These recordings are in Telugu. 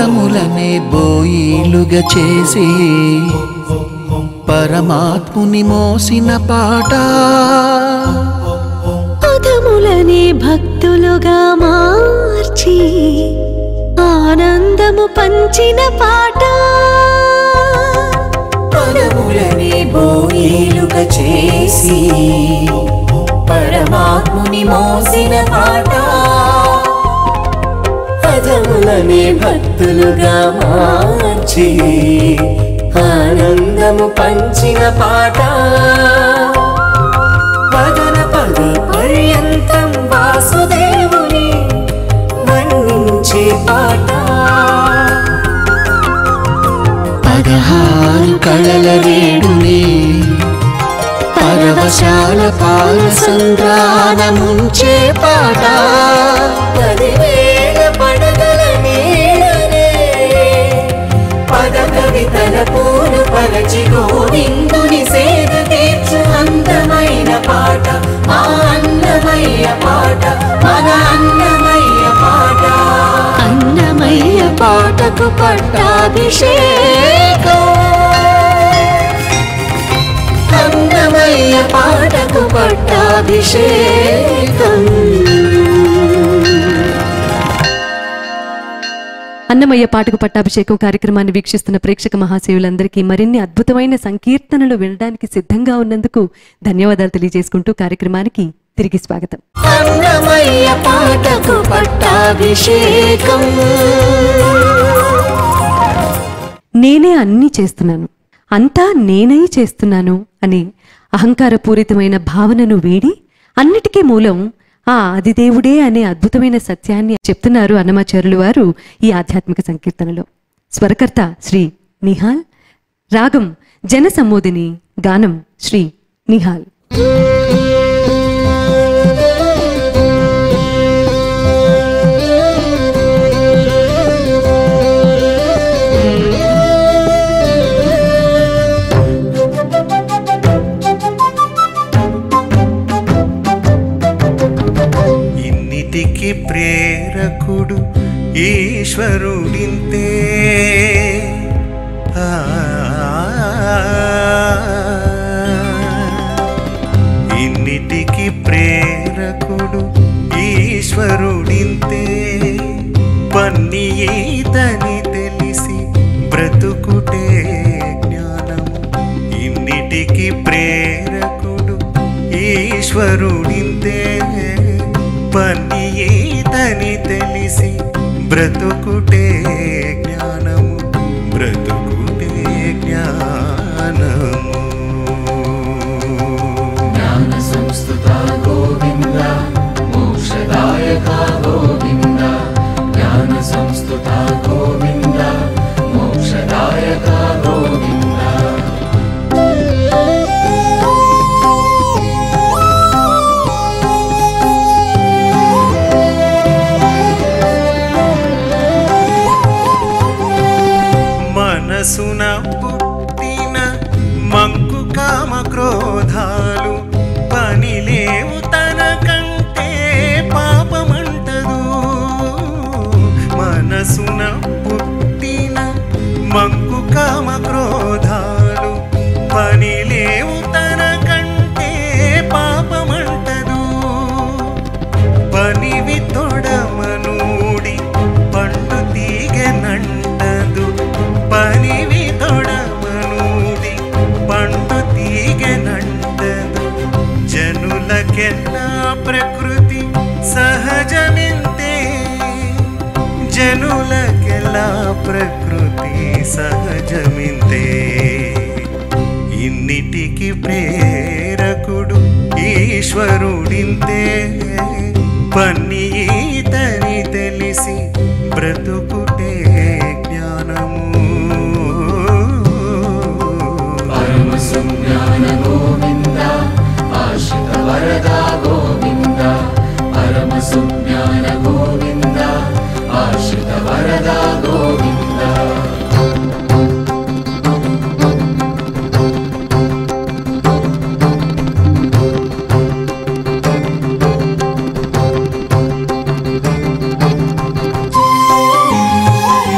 పదములనే బోయిలుగా చేసి పరమాత్ముని మోసిన పాట పదములనే భక్తులుగా మార్చి ఆనందము పంచిన పాట పదములని బోయిలుగా చేసి పరమాత్ముని మోసిన పాట పదములని భక్తులుగా మార్చి ఆనందము పంచిన పాట పదన పద పర్యంతం వాసుదేవుని వర్ణించే పాట పదహారు కళల రేడుని పరవశాల పాల సంద్రానముంచే పాట పదివేల పడగల నీడనే పద కవితల పూలు పరచి గోవిందుని సేద తీర్చు అందమైన పాట మా అన్నమయ్య పాట మన అన్నమయ్య పాట అన్నమయ్య పాటకు పట్టాభిషేకం అన్నమయ్య పాటకు పట్టాభిషేకం అన్నమయ్య పాటకు పట్టాభిషేకం కార్యక్రమాన్ని వీక్షిస్తున్న ప్రేక్షక మహాశివులందరికీ మరిన్ని అద్భుతమైన సంకీర్తనలు వినడానికి సిద్ధంగా ఉన్నందుకు ధన్యవాదాలు తెలియజేసుకుంటూ కార్యక్రమానికి తిరిగి స్వాగతం అన్నమయ్య పాటకు పట్టాభిషేకం నేనే అన్నీ చేస్తున్నాను అంతా నేనై చేస్తున్నాను అనే అహంకారపూరితమైన భావనను వీడి అన్నిటికీ మూలం ఆ ఆదిదేవుడే అనే అద్భుతమైన సత్యాన్ని చెప్తున్నారు అన్నమాచార్యులు వారు ఈ ఆధ్యాత్మిక సంకీర్తనలో స్వరకర్త శ్రీ నిహాల్ రాగం జన సంమోదిని గానం శ్రీ నిహాల్ ఇన్నిటికి ప్రేరకుడు ఈశ్వరుడింతే ఆ, ఇన్నిటికి ప్రేరకుడు ఈశ్వరుడింతే పన్ని ఈతని తెలిసి బ్రతుకుటే జ్ఞానము ఇన్నిటికి ప్రేరకుడు ఈశ్వరుడింతే పని ఈతని తెలిసి బ్రతుకుటే జ్ఞానము బ్రతుకుటే జ్ఞానము మనసున పుట్టిన మంకు కామ క్రోధాలు పని లేవు తన కంటే పాపమంటదు మనసున పుట్టిన మంకు కామ క్రోధాలు పని లేవు తన కంటే పాపమంటదు పనివి తొడమనూడి పండు తీగనంటదు పనివి తొడమనూడి పండు తీగనంటదు జనులకెల్లా ప్రకృతి సహజమింతే జనులకెల్లా ప్రకృతి సహజమింతే ఇన్నిటికి ప్రేరకుడు ఈశ్వరుడింతే పన్ని ఈతని తెలిసి బ్రతుకుటే జ్ఞానము ఆ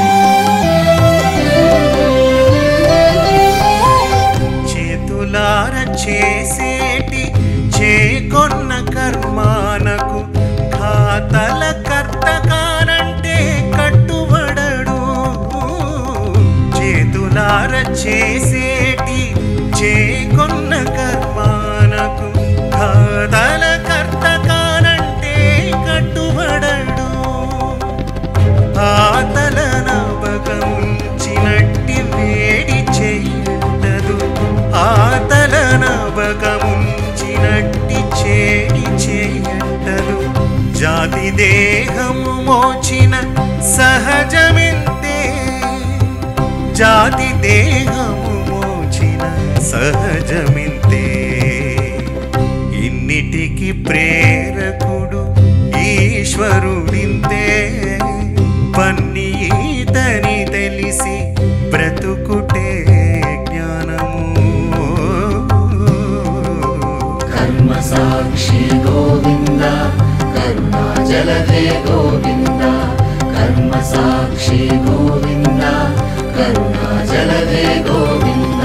చేతులార చేసేటి చేకొన్న కర్మానకు ఖాతల కర్త కానంటే కట్టుబడడు చేతులార చేసేటి చేకొన్న కర్మానకు ఖాతల కర్త కానంటే కట్టుబడడు ఆతల నవకముంచినట్టి వేడి చెయ్యదు ఆతల నవకముంచినట్టి చేడి చేయటదు జాతి దేహము మోచిన సహజమింతే జాతి దేహము మోచిన సహజమింతే ఇన్నిటికి ప్రేరకుడు ఈశ్వరుడింతే పన్ని ఈతని తెలిసి బ్రతుకుటే జ్ఞానము కర్మ సాక్షి గోవింద కరుణా జలదే గోవింద కర్మ సాక్షి గోవింద కరుణా జలదే గోవింద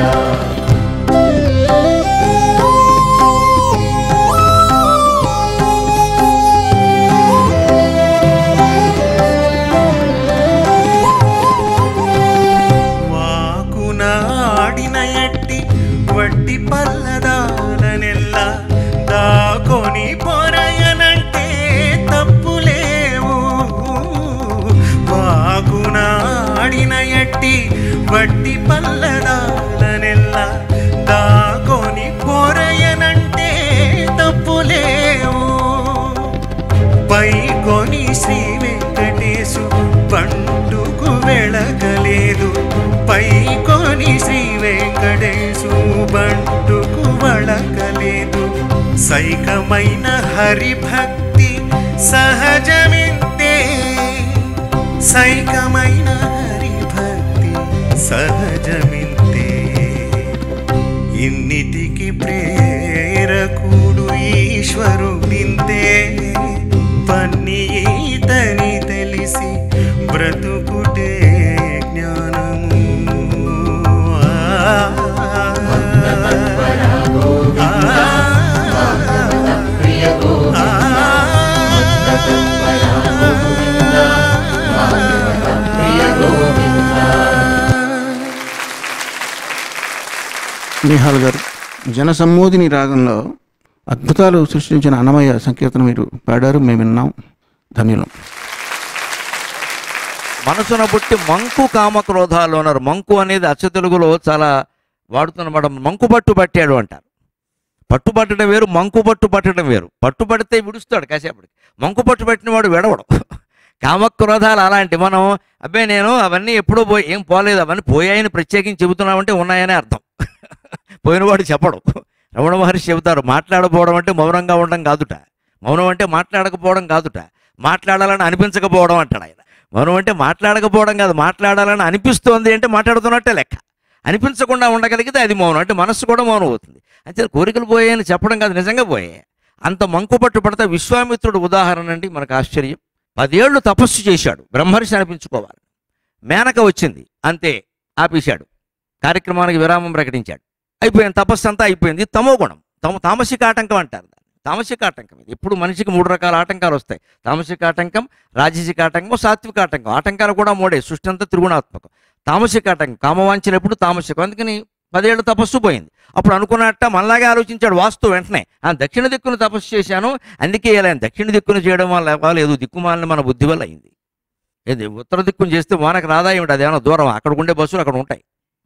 వాకున ఆడిన ఎట్టి వడ్డి పల్లదాలనెల్ల దాకొని పొరయనంటే తప్పులేవు వాకున ఆడిన ఎట్టి వడ్డి పల్లదాలనెల్ల దాకొని పొరయనంటే తప్పులేవు పైకొని శ్రీ వెంకటేశు పండుకు వెళ్ళగలేదు పైకొని శ్రీ వెంకటేశు బంటుకు వళకలేదు సైకమైన హరిభక్తి సహజమింతే సైకమైన హరిభక్తి సహజమింతే ఇన్నిటికి ప్రేరకుడు ఈశ్వరుడింతే పన్ని ఈతని తెలిసి బ్రతుకుటే జ్ఞానము ప్రియ గోవింద ప్రియ గోవింద నిహాల్ గారు జనసమ్మోదిని రాగంలో అద్భుతాలు సృష్టించిన అన్నమయ్య సంకీర్తన మీరు పాడారు మేము విన్నాం ధన్యులం మనసున పుట్టి మంకు కామక్రోధాలు అన్నారు మంకు అనేది అచ్చ తెలుగులో చాలా వాడుతున్నమాట మంకు పట్టు పట్టాడు అంటారు పట్టు పట్టడం వేరు మంకు పట్టు పట్టడం వేరు పట్టు పడితే విడుస్తాడు కాసేపటికి మంకు పట్టు పట్టినవాడు విడవడు కామక్రోధాలు అలాంటి మనం అబ్బే నేను అవన్నీ ఎప్పుడో పోయి ఏం పోలేదు అవన్నీ పోయాయని ప్రత్యేకించి చెబుతున్నామంటే ఉన్నాయనే అర్థం పోయినవాడు చెప్పడు రమణ మహర్షి చెబుతారు మాట్లాడకపోవడం అంటే మౌనంగా ఉండడం కాదుట మౌనం అంటే మాట్లాడకపోవడం కాదుట మాట్లాడాలని అనిపించకపోవడం అంటాడు ఆయన మౌనం అంటే మాట్లాడకపోవడం కాదు మాట్లాడాలని అనిపిస్తోంది అంటే మాట్లాడుతున్నట్టే లెక్క అనిపించకుండా ఉండగలిగితే అది మౌనం అంటే మనస్సు కూడా మౌనం అవుతుంది అంటే కోరికలు పోయాయని చెప్పడం కాదు నిజంగా పోయాయి అంత మంకు పట్టు పడితే విశ్వామిత్రుడు ఉదాహరణ అండి మనకు ఆశ్చర్యం పదేళ్లు తపస్సు చేశాడు బ్రహ్మర్షి అనిపించుకోవాలి మేనక వచ్చింది అంతే ఆపేశాడు కార్యక్రమానికి విరామం ప్రకటించాడు అయిపోయింది తపస్సు అంతా అయిపోయింది తమో గుణం తమ తామసిక ఆటంకం అంటారు దాన్ని తామసిక ఆటంకం ఇది ఎప్పుడు మనిషికి మూడు రకాల ఆటంకాలు వస్తాయి తామసిక ఆటంకం రాజసిక ఆటంకం సాత్విక ఆటంకం ఆటంకాలు కూడా మూడే సృష్టి అంతా త్రిగుణాత్మకం తామసిక ఆటంకం కామవాంఛలు ఎప్పుడు తామసికం అందుకని పదేళ్ళు తపస్సు పోయింది అప్పుడు అనుకున్నట్ట మనలాగే ఆలోచించాడు వాస్తు వెంటనే ఆ దక్షిణ దిక్కును తపస్సు చేశాను అందుకే ఇలా దక్షిణ దిక్కును చేయడం వల్ల లేదు దిక్కుమాలని మన బుద్ధి వల్ల అయింది ఏది ఉత్తర దిక్కును చేస్తే వానకు రాదా ఏమిటి అదేమన్నా దూరం అక్కడ ఉండే బస్సులు అక్కడ ఉంటాయి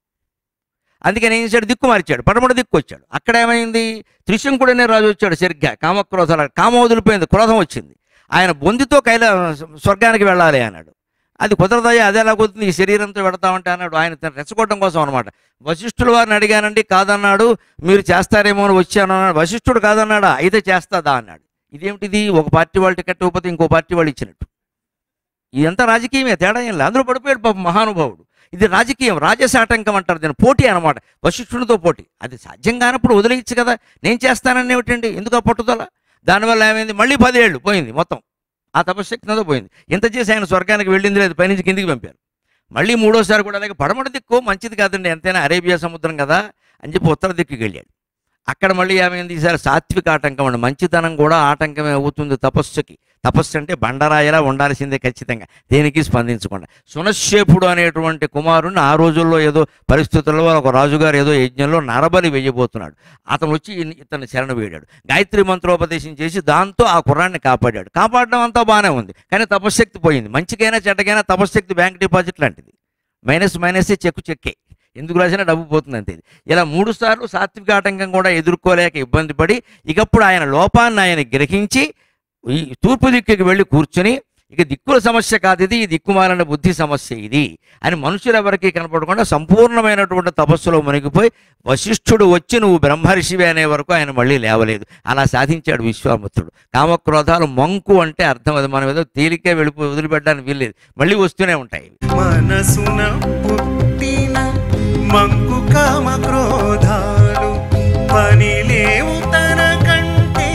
అందుకని ఏం చేశాడు దిక్కు మార్చాడు పడమడ దిక్కు వచ్చాడు అక్కడ ఏమైంది త్రిశంకుడనే రాజు వచ్చాడు సరిగ్గా కామక్రోధాల కామం వదిలిపోయింది క్రోధం వచ్చింది ఆయన బొందితో కైలా స్వర్గానికి వెళ్ళాలి అన్నాడు అది కుదరదయ్యా అది ఎలా కుదురుతుంది ఈ శరీరంతో పెడతామంటే అన్నాడు ఆయన తను రెచ్చగొట్టడం కోసం అనమాట వశిష్ఠుల వారిని అడిగానండి కాదన్నాడు మీరు చేస్తారేమో అని వచ్చాను అన్నాడు వశిష్ఠుడు కాదన్నాడా అయితే చేస్తాదా అన్నాడు ఇదేమిటిది ఒక పార్టీ వాళ్ళు టికెట్ ఇవ్వకపోతే ఇంకో పార్టీ వాళ్ళు ఇచ్చినట్టు ఇదంతా రాజకీయమే తేడా ఏం లేదు అందులో పడిపోయాడు పాపం మహానుభావుడు ఇది రాజకీయం రాజశాటంకం అంటారు దీని పోటీ అనమాట వశిష్ఠునితో పోటీ అది సాధ్యం కానప్పుడు వదిలేయచ్చు కదా నేను చేస్తానని ఏమిటండి ఎందుకు ఆ పట్టుదల దానివల్ల ఏమైంది మళ్ళీ పదేళ్ళు పోయింది మొత్తం ఆ తపశక్తితో పోయింది ఇంత చేసి ఆయన స్వర్గానికి వెళ్ళింది లేదు పైనుంచి కిందికి పంపారు మళ్ళీ మూడోసారి కూడా అలాగే పడమటి దిక్కు మంచిది కాదండి ఎంతైనా అరేబియా సముద్రం కదా అని చెప్పి ఉత్తర దిక్కుకి వెళ్ళాడు అక్కడ మళ్ళీ ఏమైంది ఈసారి సాత్విక ఆటంకం అండి మంచితనం కూడా ఆటంకమే అవుతుంది తపస్సుకి తపస్సు అంటే బండరాయిలా ఉండాల్సిందే ఖచ్చితంగా దేనికి స్పందించకుండా సునశ్శేపుడు అనేటువంటి కుమారుని ఆ రోజుల్లో ఏదో పరిస్థితుల్లో ఒక రాజుగారు ఏదో యజ్ఞంలో నరబలి వేయబోతున్నాడు అతను వచ్చి ఇన్- ఇతన్ని శరణ వేడాడు గాయత్రి మంత్రోపదేశం చేసి దాంతో ఆ కుర్రాన్ని కాపాడాడు కాపాడడం అంతా బాగానే ఉంది కానీ తపశ్శక్తి పోయింది మంచికైనా చెడ్డకైనా తపశ్శక్తి బ్యాంక్ డిపాజిట్ లాంటిది మైనస్ మైనస్ చెక్కు చెక్కే ఎందుకు రాసినా డబ్బు పోతుంది అంతే ఇది. ఇలా మూడు సార్లు సాత్విక ఆటంకం కూడా ఎదుర్కోలేక ఇబ్బంది పడి ఇకప్పుడు ఆయన లోపాన్ని ఆయన గ్రహించి ఈ తూర్పు దిక్కుకి వెళ్ళి కూర్చుని ఇక దిక్కుల సమస్య కాదు ఇది ఈ దిక్కుమాలిన బుద్ధి సమస్య ఇది అని మనుషులు ఎవరికి కనపడకుండా సంపూర్ణమైనటువంటి తపస్సులో మునిగిపోయి వశిష్ఠుడు వచ్చి నువ్వు బ్రహ్మర్షివి అనే వరకు ఆయన మళ్ళీ లేవలేదు అలా సాధించాడు విశ్వామిత్రుడు కామక్రోధాలు మంకు అంటే అర్థం అది మనం ఏదో తేలికే వెళ్ళిపోయి వదిలిపెట్టడానికి వీల్లేదు మళ్ళీ వస్తూనే ఉంటాయి మనసున పుట్టిన మంకు కామ క్రోధాలు పని లేవు తన కంటే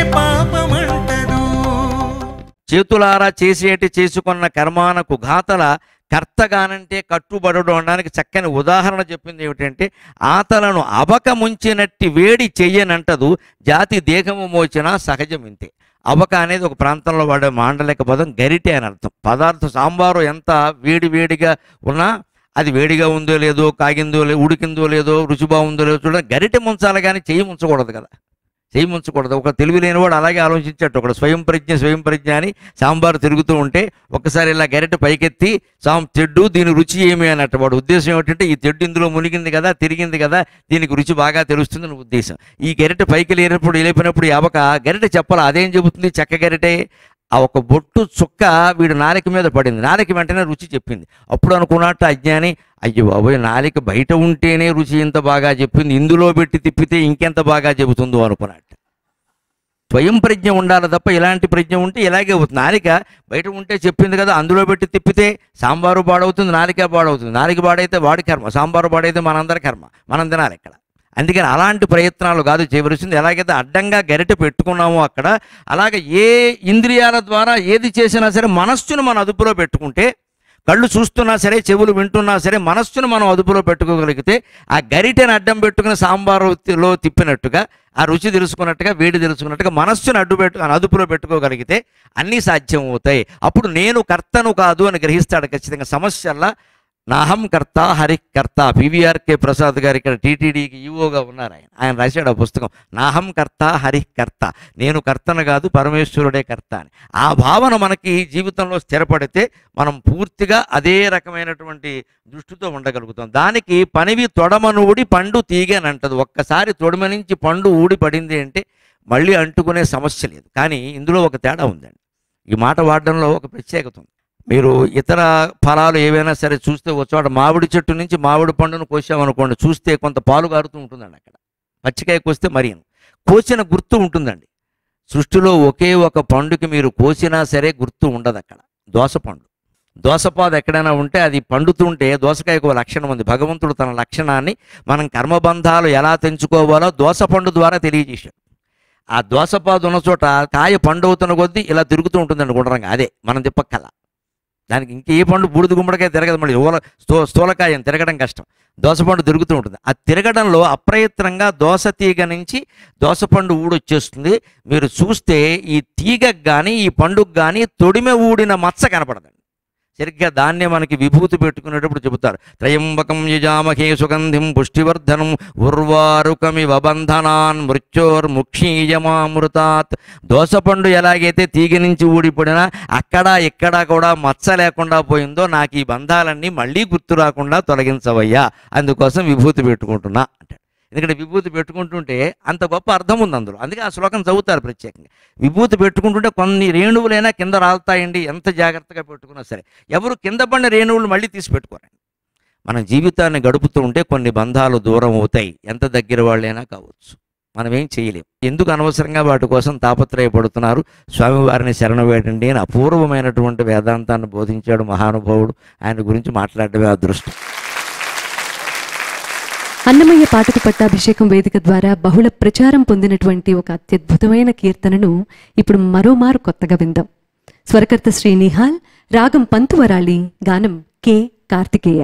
పాపమంటదు చేతులారా చేసేటి చేసుకున్న కర్మానకు ఘాతల కర్తగానంటే కట్టుబడడం అనడానికి చక్కని ఉదాహరణ చెప్పింది ఏమిటంటే ఆతలను అబక ముంచినట్టి వేడి చెయ్యనంటదు జాతి దేహము మోచిన సహజం ఇంతే అబక అనేది ఒక ప్రాంతంలో వాడే మాండలిక పదం గరిటె అని అర్థం పదార్థం సాంబారు ఎంత వేడి వేడిగా ఉన్నా అది వేడిగా ఉందో లేదో కాగిందో లేదో ఉడికిందో లేదో రుచి బాగుందో లేదో చూడండి గరిటె ముంచాలి కానీ చెయ్యి ముంచకూడదు కదా చెయ్యి ముంచకూడదు ఒక తెలివి లేనివాడు అలాగే ఆలోచించట్టు ఒకడు స్వయం ప్రజ్ఞ స్వయం ప్రజ్ఞ అని సాంబారు తిరుగుతూ ఉంటే ఒకసారి ఇలా గరిటె పైకెత్తి సాం తెడ్డు దీని రుచి ఏమి అన్నట్టు వాడు ఉద్దేశం ఏమిటంటే ఈ తెడ్డు ఇందులో మునిగింది కదా తిరిగింది కదా దీనికి రుచి బాగా తెలుస్తుంది అని ఉద్దేశం ఈ గరిటె పైకి లేనప్పుడు లేపినప్పుడు యావక గరిటె చెప్పాలి అదేం చెబుతుంది చెక్క గరిటె ఆ ఒక బొట్టు చుక్క వీడు నాలిక మీద పడింది నాలిక వెంటనే రుచి చెప్పింది అప్పుడు అనుకున్నట్టు అజ్ఞాని అయ్యో బాబోయ్ నాలిక బయట ఉంటేనే రుచి ఇంత బాగా చెప్పింది ఇందులో పెట్టి తిప్పితే ఇంకెంత బాగా చెబుతుందో అనుకున్నట్టు స్వయం ప్రజ్ఞ ఉండాలి తప్ప ఇలాంటి ప్రజ్ఞ ఉంటే ఇలాగే అవుతుంది నాలిక బయట ఉంటే చెప్పింది కదా అందులో పెట్టి తిప్పితే సాంబారు పాడవుతుంది నాలిక పాడవుతుంది నాలిక పాడైతే వాడి కర్మ సాంబారు పాడైతే మనందరి కర్మ మనం తినాలి ఇక్కడ అందుకని అలాంటి ప్రయత్నాలు కాదు చేయవలసింది ఎలాగైతే అడ్డంగా గరిటె పెట్టుకున్నామో అక్కడ అలాగే ఏ ఇంద్రియాల ద్వారా ఏది చేసినా సరే మనస్సును మన అదుపులో పెట్టుకుంటే కళ్ళు చూస్తున్నా సరే చెవులు వింటున్నా సరే మనస్సును మనం అదుపులో పెట్టుకోగలిగితే ఆ గరిటెని అడ్డం పెట్టుకుని సాంబారులో తిప్పినట్టుగా ఆ రుచి తెలుసుకున్నట్టుగా వేడి తెలుసుకున్నట్టుగా మనస్సును అడ్డు పెట్టు అదుపులో పెట్టుకోగలిగితే అన్నీ సాధ్యం అవుతాయి అప్పుడు నేను కర్తను కాదు అని గ్రహిస్తాడు ఖచ్చితంగా సమస్యల్లా నాహం కర్త హరికర్త పివిఆర్కే ప్రసాద్ గారు ఇక్కడ టీటీడీకి ఈవోగా ఉన్నారు ఆయన ఆయన రాశాడు ఆ పుస్తకం నాహం కర్త హరికర్త నేను కర్తను కాదు పరమేశ్వరుడే కర్త అని ఆ భావన మనకి జీవితంలో స్థిరపడితే మనం పూర్తిగా అదే రకమైనటువంటి దృష్టితో ఉండగలుగుతాం దానికి పనివి తొడమను ఊడి పండు తీగనంటది ఒక్కసారి తొడమ నుంచి పండు ఊడి పడింది అంటే మళ్ళీ అంటుకునే సమస్య లేదు కానీ ఇందులో ఒక తేడా ఉందండి ఈ మాట వాడడంలో ఒక ప్రత్యేకత ఉంది మీరు ఇతర ఫలాలు ఏవైనా సరే చూస్తే ఒక చోట మామిడి చెట్టు నుంచి మామిడి పండును కోసామనుకోండి చూస్తే కొంత పాలు కారుతూ ఉంటుందండి అక్కడ పచ్చికాయ కోస్తే మరి కోసిన గుర్తు ఉంటుందండి సృష్టిలో ఒకే ఒక పండుకి మీరు కోసినా సరే గుర్తు ఉండదు అక్కడ దోసపండు దోసపాదు ఎక్కడైనా ఉంటే అది పండుతుంటే దోసకాయకు ఒక లక్షణం ఉంది భగవంతుడు తన లక్షణాన్ని మనం కర్మబంధాలు ఎలా తెంచుకోవాలో దోసపండు ద్వారా తెలియజేశాడు ఆ దోసపాదు ఉన్న చోట కాయ పండువుతున్న కొద్దీ ఇలా తిరుగుతూ ఉంటుందండి గుండ్రంగా అదే మనం తిప్పక్కల దానికి ఇంకే పండు బూడిద గుమ్మడికాయ తిరగదు మళ్ళీ ఊల స్థూ స్థూలకాయం తిరగడం కష్టం దోసపండు తిరుగుతూ ఉంటుంది ఆ తిరగడంలో అప్రయత్నంగా దోస తీగ నుంచి దోసపండు ఊడొచ్చేస్తుంది మీరు చూస్తే ఈ తీగకు కానీ ఈ పండుగ కానీ తొడిమె ఊడిన మచ్చ కనపడదండి సరిగ్గా దాన్నే మనకి విభూతి పెట్టుకునేటప్పుడు చెబుతారు త్రయంబకం యజామహే సుగంధిం పుష్టివర్ధనం ఉర్వారుకమివ బంధనాన్ మృత్యోర్ముక్షీయమామృతాత్ దోసపండు ఎలాగైతే తీగ నుంచి ఊడిపడినా అక్కడ ఇక్కడ కూడా మచ్చ లేకుండా పోయిందో నాకు ఈ బంధాలన్నీ మళ్ళీ గుర్తు రాకుండా తొలగించవయ్యా అందుకోసం విభూతి పెట్టుకుంటున్నా అంటాడు ఎందుకంటే విభూతి పెట్టుకుంటుంటే అంత గొప్ప అర్థం ఉంది అందులో అందుకే ఆ శ్లోకం చదువుతారు ప్రత్యేకంగా విభూతి పెట్టుకుంటుంటే కొన్ని రేణువులైనా కింద రాలుతాయండి ఎంత జాగ్రత్తగా పెట్టుకున్నా సరే ఎవరు కింద పడిన రేణువులు మళ్ళీ తీసి పెట్టుకోరండి మన జీవితాన్ని గడుపుతూ ఉంటే కొన్ని బంధాలు దూరం అవుతాయి ఎంత దగ్గర వాళ్ళైనా కావచ్చు మనం ఏం చేయలేం ఎందుకు అనవసరంగా వాటి కోసం తాపత్రయపడుతున్నారు స్వామివారిని శరణ వేడండి అని అపూర్వమైనటువంటి వేదాంతాన్ని బోధించాడు మహానుభావుడు ఆయన గురించి మాట్లాడమే అదృష్టం అన్నమయ్య పాటకు పట్టాభిషేకం వేదిక ద్వారా బహుళ ప్రచారం పొందినటువంటి ఒక అత్యద్భుతమైన కీర్తనను ఇప్పుడు మరోమారు కొత్తగా విందాం స్వరకర్త శ్రీ నిహాల్ రాగం పంతువరాళి గానం కె కార్తికేయ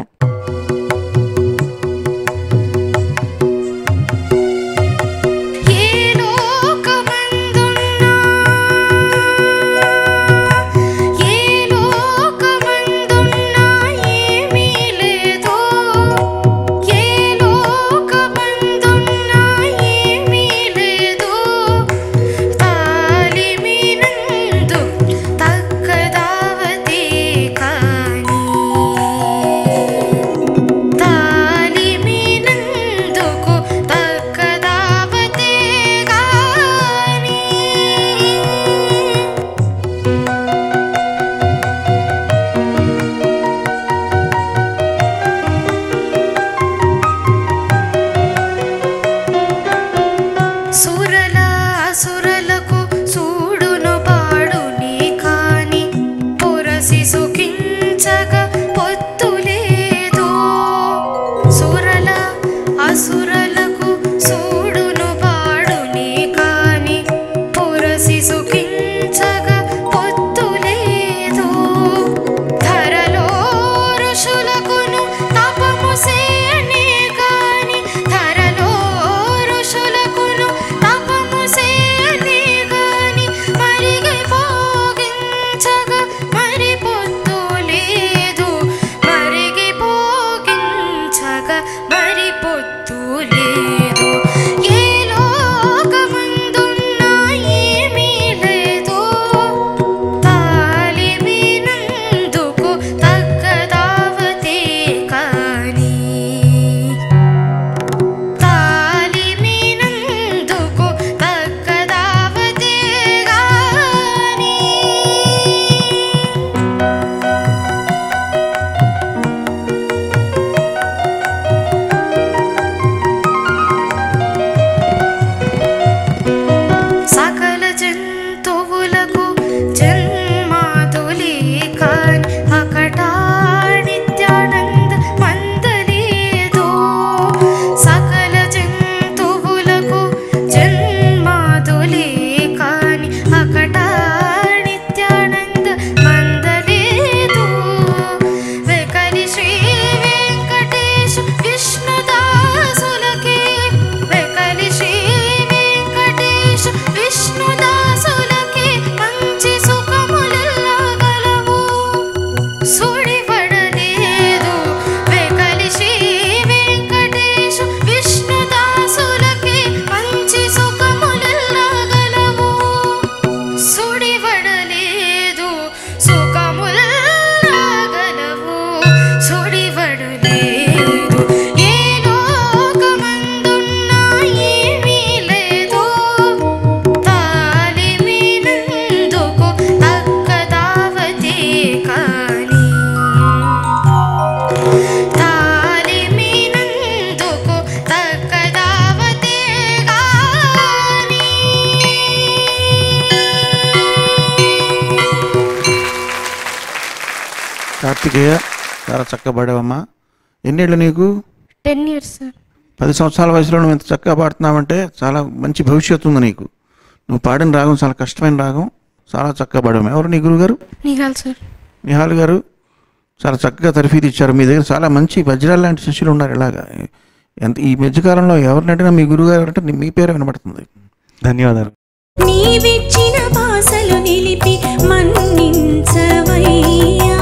కార్తికేయ చాలా చక్కగా పాడావమ్మా ఎన్నేళ్ళు నీకు టెన్ ఇయర్స్ సార్ పది సంవత్సరాల వయసులో నువ్వు ఎంత చక్కగా పాడుతున్నావంటే చాలా మంచి భవిష్యత్తు ఉంది నీకు నువ్వు పాడిన రాగం చాలా కష్టమైన రాగం చాలా చక్కగా పాడాము ఎవరు నీ గురుగారు నిహాల్ సార్ నిహాల్ గారు చాలా చక్కగా తరఫీదు ఇచ్చారు మీ దగ్గర చాలా మంచి వజ్రాల లాంటి శిష్యులు ఉన్నారు ఇలాగా ఎంత ఈ మధ్యకాలంలో ఎవరినైనా మీ గురుగారు అంటే మీ పేరు వినబడుతుంది ధన్యవాదాలు నీవిచ్చిన భాషలు నిలిపి మన్నించవయ్యా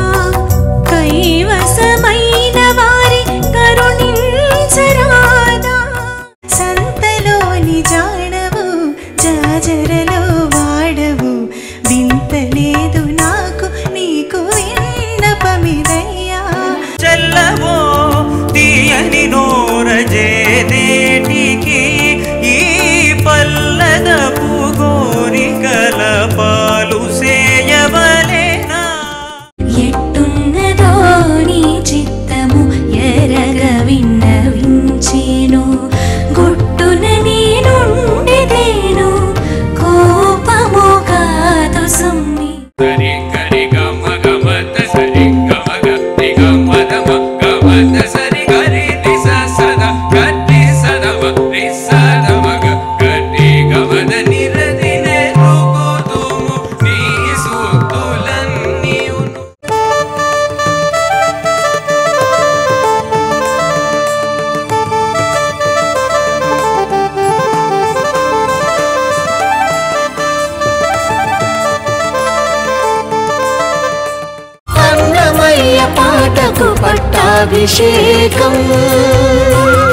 కైవసమైన వారి కరుణించరాదా సంతలోని జాడవు జాజరలో వాడవు వింతలేదు నాకు నీకు విన్నపమిదయ్యా చెల్లవో తీయని నోరజేదేటికి ఈ పల్లద పూగోరికల పాలు సేయవలేనా ఎట్టున్నదో నీ చిత్తము ఎరగ విన్నవించేను గుట్టున నేనుండెదేను కోపము కాదు సమ్మి సరి గరి గమ గమత సరి గమ గరి గమద మగమద సరి గరి నిస సద గరి సదమ నిస దమగ గరి గమద నిరదినే రుగుతుము నీ సుతులన్నీయును అన్నమయ్య పాటకు పట్టాభిషేకం